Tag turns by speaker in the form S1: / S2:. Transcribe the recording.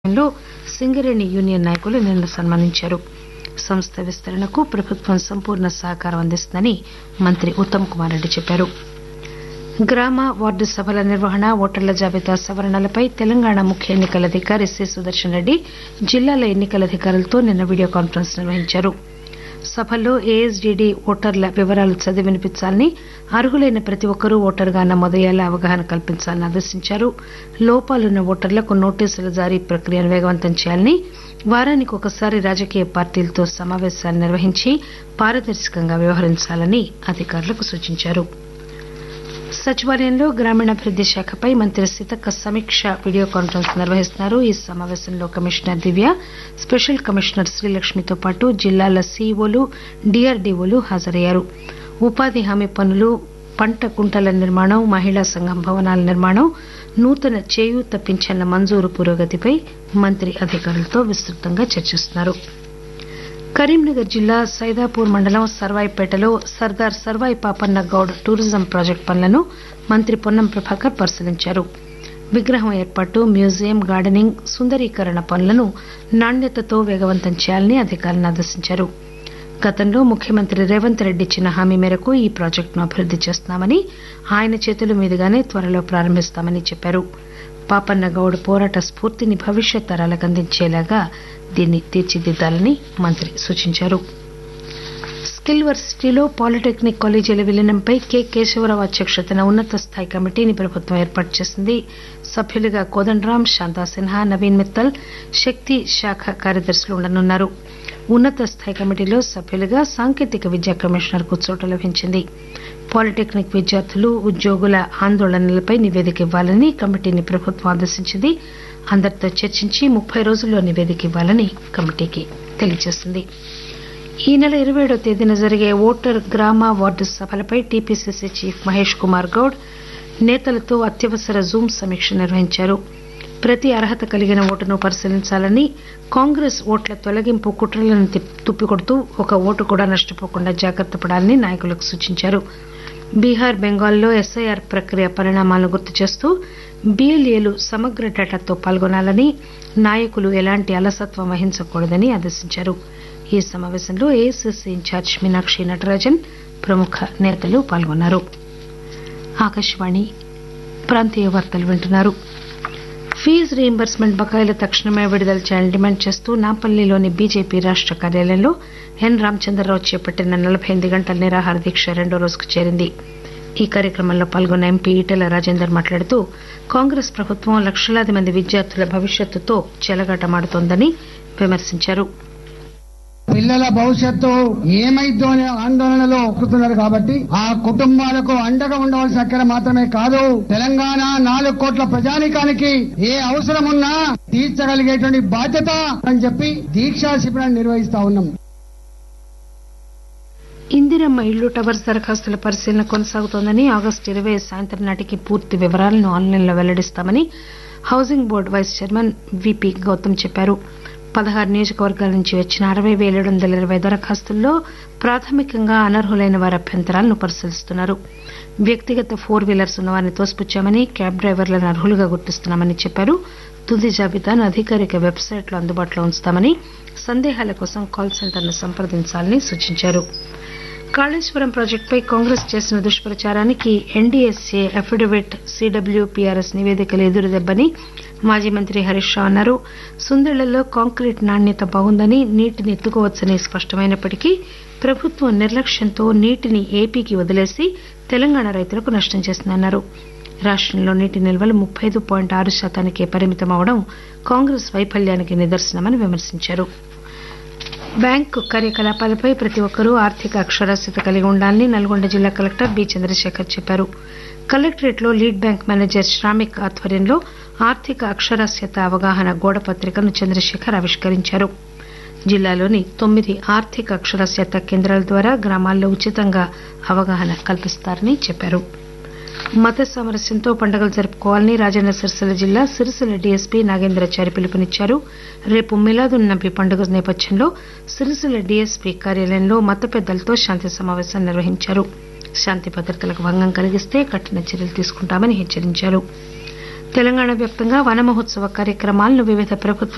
S1: లో సింగరేణి యూనియన్ నాయకులు నిన్న సన్మానించారు సంస్థ విస్తరణకు ప్రభుత్వం సంపూర్ణ సహకారం అందిస్తుందని మంత్రి ఉత్తమ్ కుమార్ రెడ్డి చెప్పారు గ్రామ వార్డు సభల నిర్వహణ ఓటర్ల జాబితా సవరణలపై తెలంగాణ ముఖ్య ఎన్నికల అధికారి సి సుదర్శన్ రెడ్డి జిల్లాల ఎన్నికల అధికారులతో నిన్న వీడియో కాన్పరెన్స్ నిర్వహించారు సభల్లో ఏఎస్డీడీ ఓటర్ల వివరాలు చదివి వినిపించాలని అర్హులైన ప్రతి ఒక్కరూ ఓటరుగా నమోదయ్యేలా అవగాహన కల్పించాలని ఆదేశించారు లోపాలున్న ఓటర్లకు నోటీసుల జారీ ప్రక్రియను వేగవంతం చేయాలని వారానికి ఒకసారి రాజకీయ పార్టీలతో సమావేశాలు నిర్వహించి పారదర్శకంగా వ్యవహరించాలని అధికారులకు సూచించారు సచివాలయంలో గ్రామీణాభివృద్ది శాఖపై మంత్రి సీతక్క సమీక్ష వీడియో కాన్పరెన్స్ నిర్వహిస్తున్నారు ఈ సమావేశంలో కమిషనర్ దివ్య స్పెషల్ కమిషనర్ శ్రీలక్ష్మితో పాటు జిల్లాల సీఈఓలు డీఆర్డీఓలు హాజరయ్యారు ఉపాధి హామీ పనులు పంట కుంటల నిర్మాణం మహిళా సంఘం భవనాల నిర్మాణం నూతన చేయూత పింఛన్ల మంజూరు పురోగతిపై మంత్రి అధికారులతో విస్తృతంగా చర్చిస్తున్నారు కరీంనగర్ జిల్లా సైదాపూర్ మండలం సర్వాయిపేటలో సర్దార్ సర్వాయి పాపన్న గౌడ్ టూరిజం ప్రాజెక్టు పనులను మంత్రి పొన్నం ప్రభాకర్ పరిశీలించారు విగ్రహం ఏర్పాటు మ్యూజియం గార్డెనింగ్ సుందరీకరణ పనులను నాణ్యతతో వేగవంతం చేయాలని అధికారులను ఆదేశించారు గతంలో ముఖ్యమంత్రి రేవంత్ రెడ్డి ఇచ్చిన హామీ మేరకు ఈ ప్రాజెక్టును అభివృద్ది చేస్తున్నామని ఆయన చేతుల మీదుగానే త్వరలో ప్రారంభిస్తామని చెప్పారు పాపన్న గౌడ్ పోరాట స్ఫూర్తిని భవిష్యత్ తరాలకు అందించేలాగా దీన్ని తీర్చిదిద్దాలని మంత్రి సూచించారు స్కిల్ వర్సిటీలో పాలిటెక్నిక్ కాలేజీల విలీనంపై కె కేశవరావు అధ్యక్షతన ఉన్నత స్థాయి కమిటీని ప్రభుత్వం ఏర్పాటు చేసింది సభ్యులుగా కోదండరాం శాంతా సిన్హా నవీన్ మిత్తల్ శక్తి శాఖ కార్యదర్శులు ఉండనున్నారు ఉన్నత స్థాయి కమిటీలో సభ్యులుగా సాంకేతిక విద్యా కమిషనర్ కు చోటు లభించింది పాలిటెక్నిక్ విద్యార్థులు ఉద్యోగుల ఆందోళనలపై నివేదిక ఇవ్వాలని కమిటీని ప్రభుత్వం ఆదేశించింది అందరితో చర్చించి ముప్పై రోజుల్లో నివేదిక ఇవ్వాలని కమిటీకి తెలియజేసింది ఈ నెల ఇరవై ఏడవ తేదీన జరిగే ఓటర్ గ్రామ వార్డు సభలపై టీపీసీసీ చీఫ్ మహేష్ కుమార్ గౌడ్ నేతలతో అత్యవసర జూమ్ సమీక్ష నిర్వహించారు ప్రతి అర్హత కలిగిన ఓటును పరిశీలించాలని కాంగ్రెస్ ఓట్ల తొలగింపు కుట్రలను తుప్పికొడుతూ ఒక ఓటు కూడా నష్టపోకుండా జాగ్రత్త పడాలని నాయకులకు సూచించారు బీహార్ బెంగాల్లో ఎస్ఐఆర్ ప్రక్రియ పరిణామాలను గుర్తు చేస్తూ బీఎల్ఏలు సమగ్ర డేటాతో పాల్గొనాలని నాయకులు ఎలాంటి అలసత్వం వహించకూడదని ఆదేశించారు ఈ సమావేశంలో ఏఐసీసీ ఇన్ఛార్జ్ మీనాక్షి నటరాజన్ ప్రముఖ నేతలు పాల్గొన్నారు ఆకాశవాణి ప్రాంతీయ వార్తలు వింటున్నారు ఫీజు రీయింబర్స్మెంట్ బకాయిలు తక్షణమే విడుదల చేయాలని డిమాండ్ చేస్తూ నాంపల్లిలోని బీజేపీ రాష్ట కార్యాలయంలో ఎన్ రామచంద్రరావు చేపట్టిన నలబై ఎనిమిది గంటల నిరాహార దీక్ష రెండో రోజుకు చేరింది ఈ కార్యక్రమంలో పాల్గొన్న ఎంపీ ఈటెల రాజేందర్ మాట్లాడుతూ కాంగ్రెస్ ప్రభుత్వం లక్షలాది మంది విద్యార్థుల భవిష్యత్తుతో చెలగాటమాడుతోందని విమర్శించారు
S2: పిల్లల భవిష్యత్తు ఏమైద్దో అనే ఆందోళనలో ఒక్కుతున్నారు కాబట్టి ఆ కుటుంబాలకు అండగా ఉండవలసిన అక్కడ మాత్రమే కాదు తెలంగాణ నాలుగు కోట్ల ప్రజానికానికి ఏ అవసరం ఉన్నా తీర్చగలిగేటువంటి బాధ్యత అని చెప్పి దీక్షా శిబిరాన్ని నిర్వహిస్తా ఉన్నాం
S1: ఇందిరమ్మ ఇళ్లు టవర్స్ దరఖాస్తుల పరిశీలన కొనసాగుతోందని ఆగస్టు ఇరవై సాయంత్రం నాటికి పూర్తి వివరాలను ఆన్లైన్లో వెల్లడిస్తామని housing board vice chairman VP Gautam చెప్పారు పదహారు నియోజకవర్గాల నుంచి వచ్చిన అరవై పేల ఏడు వందల ఇరవై దరఖాస్తుల్లో ప్రాథమికంగా అనర్హులైన వారి అభ్యంతరాలను పరిశీలిస్తున్నారు వ్యక్తిగత ఫోర్ వీలర్స్ ఉన్నవారిని తోసిపుచ్చామని క్యాబ్ డ్రైవర్లను అర్హులుగా గుర్తిస్తున్నామని చెప్పారు తుది జాబితాను అధికారిక వెబ్సైట్లో అందుబాటులో ఉంచుతామని సందేహాల కోసం కాల్ సెంటర్ను సంప్రదించాలని సూచించారు కాళేశ్వరం ప్రాజెక్టుపై కాంగ్రెస్ చేసిన దుష్ప్రచారానికి ఎన్డీఎస్ఏ అఫిడవిట్ సీడబ్ల్యూపీఆర్ఎస్ నివేదికలు ఎదురుదెబ్బని మాజీ మంత్రి హరీష్ రావు అన్నారు సుందిళ్లలో కాంక్రీట్ నాణ్యత బాగుందని నీటిని ఎత్తుకోవచ్చని స్పష్టమైనప్పటికీ ప్రభుత్వం నిర్లక్ష్యంతో నీటిని ఏపీకి వదిలేసి తెలంగాణ రైతులకు నష్టం చేసిందన్నారు రాష్టంలో నీటి నిల్వలు ముప్పై ఐదు పాయింట్ ఆరు శాతానికే పరిమితం అవడం కాంగ్రెస్ వైఫల్యానికి నిదర్శనమని విమర్శించారు బ్యాంకు కార్యకలాపాలపై ప్రతి ఒక్కరూ ఆర్థిక అక్షరాస్యత కలిగి ఉండాలని నల్గొండ జిల్లా కలెక్టర్ బి చంద్రశేఖర్ చెప్పారు కలెక్టరేట్లో లీడ్ బ్యాంక్ మేనేజర్ శ్రామిక్ ఆధ్వర్యంలో ఆర్థిక అక్షరాస్యత అవగాహన గోడ పత్రికను చంద్రశేఖర్ ఆవిష్కరించారు జిల్లాలోని తొమ్మిది ఆర్థిక అక్షరాస్యత కేంద్రాల ద్వారా గ్రామాల్లో ఉచితంగా అవగాహన కల్పిస్తారని చెప్పారు మత సామరస్యంతో పండుగలు జరుపుకోవాలని రాజన్న సిరిసిల్ల జిల్లా సిరిసిల్ల డీఎస్పీ నాగేంద్రచారి పిలుపునిచ్చారు రేపు మిలాదున్ నబీ పండుగ నేపథ్యంలో సిరిసిల్ల డీఎస్పీ కార్యాలయంలో మత పెద్దలతో శాంతి సమావేశం నిర్వహించారు శాంతి భద్రతలకు భంగం కలిగిస్తే కఠిన చర్యలు తీసుకుంటామని హెచ్చరించారు తెలంగాణ వ్యాప్తంగా వన మహోత్సవ కార్యక్రమాలను వివిధ ప్రభుత్వ